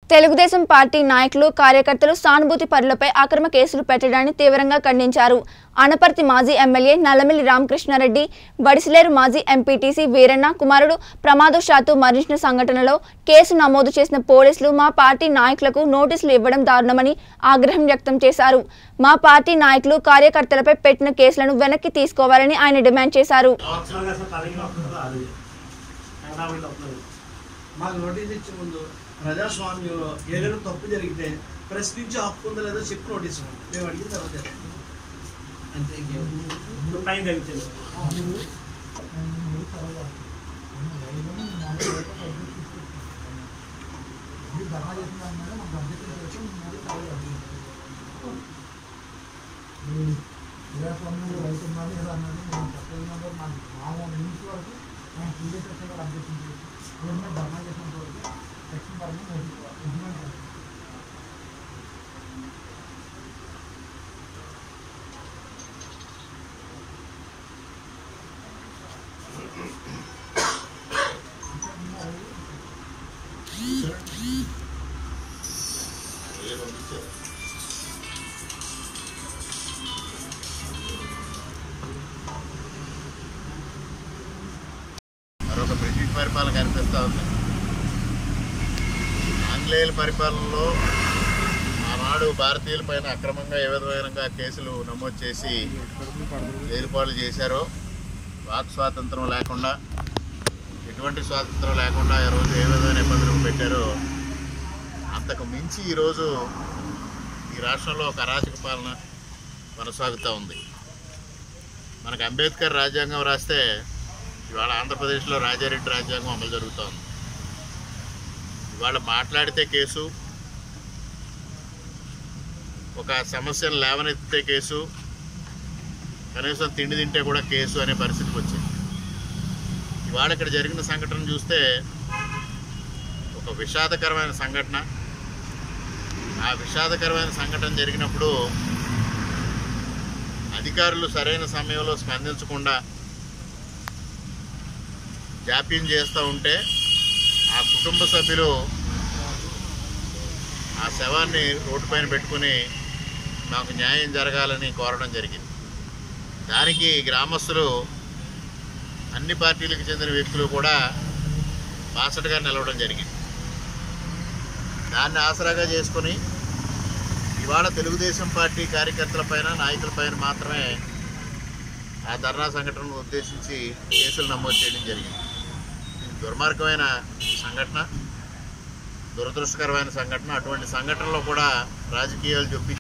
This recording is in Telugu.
తెలుగుదేశం పార్టీ నాయకులు కార్యకర్తలు సానుభూతి పరులపై అక్రమ కేసులు పెట్టడాన్ని తీవ్రంగా ఖండించారు అనపర్తి మాజీ ఎమ్మెల్యే నల్లమిల్లి రామకృష్ణారెడ్డి బడిసిలేరు మాజీ ఎంపీటీసీ వీరన్న కుమారుడు ప్రమాదవశాత్తు మరణించిన సంఘటనలో కేసు నమోదు చేసిన పోలీసులు మా పార్టీ నాయకులకు నోటీసులు ఇవ్వడం దారుణమని ఆగ్రహం వ్యక్తం చేశారు మా పార్టీ నాయకులు కార్యకర్తలపై పెట్టిన కేసులను వెనక్కి తీసుకోవాలని ఆయన డిమాండ్ చేశారు సంవత్సరాలుగా అసలు తరగతి వస్తుందో రాదు హైదరాబాద్ వస్తుంది మాకు నోటీస్ ఇచ్చే ముందు ప్రజాస్వామ్యంలో ఏదైనా తప్పు జరిగితే ప్రశ్నించి హక్కు ఉందో లేదో చెప్పి నోటీస్ ఇవ్వండి మేము అడిగిన తర్వాత చేస్తాం. అంతే ఇంకేం. ఇప్పుడు టైం తగ్గుతుంది ప్రజాస్వామ్యంలో రైతున్నారు ఏదో అన్నది మనం చెప్పలేదు మాకు మా నుంచి వరకు మేము టీవీ సెక్షన్ కూడా అభ్యర్థించి ఏదైనా ధర్నా చేసినంత వరకు సెక్షన్ పరంగా ఇంప్లిమెంట్ చేస్తాం మరొక బ్రిటిష్ పరిపాలన కనిపిస్తూ ఉంది ఆంగ్లేయుల పరిపాలనలో ఆనాడు భారతీయుల పైన అక్రమంగా ఏ విధమైన కేసులు నమోదు చేసి జైలుపాలు చేశారో వాక్ స్వాతంత్రం లేకుండా ఎటువంటి స్వాతంత్రం లేకుండా ఈ రోజు ఏ విధమైన ఇబ్బందులు పెట్టారో అంతకు మించి ఈరోజు ఈ రాష్ట్రంలో ఒక అరాచక పాలన కొనసాగుతూ ఉంది మనకు అంబేద్కర్ రాజ్యాంగం రాస్తే ఇవాళ ఆంధ్రప్రదేశ్లో రాజారెడ్డి రాజ్యాంగం అమలు జరుగుతోంది ఇవాళ మాట్లాడితే కేసు ఒక సమస్యను లేవనెత్తితే కేసు కనీసం తిండి తింటే కూడా కేసు అనే పరిస్థితికి వచ్చింది ఇవాళ ఇక్కడ జరిగిన సంఘటన చూస్తే ఒక విషాదకరమైన సంఘటన ఆ విషాదకరమైన సంఘటన జరిగినప్పుడు అధికారులు సరైన సమయంలో స్పందించకుండా జాప్యం చేస్తూ ఉంటే ఆ కుటుంబ సభ్యులు ఆ శవాన్ని రోడ్డుపైన పెట్టుకుని మాకు న్యాయం జరగాలని కోరడం జరిగింది దానికి గ్రామస్తులు అన్ని పార్టీలకు చెందిన వ్యక్తులు కూడా బాసటగా నిలవడం జరిగింది దాన్ని ఆసరాగా చేసుకొని ఇవాళ తెలుగుదేశం పార్టీ కార్యకర్తలపైన నాయకులపైన మాత్రమే ఆ ధర్నా సంఘటనను ఉద్దేశించి కేసులు నమోదు చేయడం జరిగింది ఇది దుర్మార్గమైన సంఘటన దురదృష్టకరమైన సంఘటన అటువంటి సంఘటనలో కూడా రాజకీయాలు చొప్పి